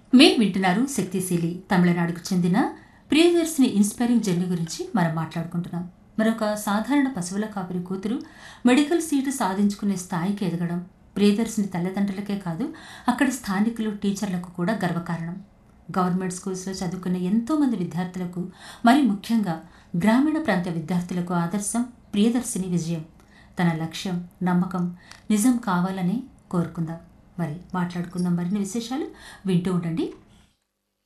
మీరు వింటున్నారు శక్తిశీలి తమిళనాడుకు చెందిన ప్రియదర్శిని ఇన్స్పైరింగ్ జర్నీ గురించి మనం మాట్లాడుకుంటున్నాం మరొక సాధారణ పశువుల కాపరి కూతురు మెడికల్ సీటు సాధించుకునే స్థాయికి ఎదగడం ప్రియదర్శిని తల్లిదండ్రులకే కాదు అక్కడి స్థానికులు టీచర్లకు కూడా గర్వకారణం గవర్నమెంట్ స్కూల్స్లో చదువుకునే ఎంతోమంది విద్యార్థులకు మరి ముఖ్యంగా గ్రామీణ ప్రాంత విద్యార్థులకు ఆదర్శం ప్రియదర్శిని విజయం తన లక్ష్యం నమ్మకం నిజం కావాలని కోరుకుందాం మరి మాట్లాడుకుందాం మరిన్ని విశేషాలు వింటూ ఉండండి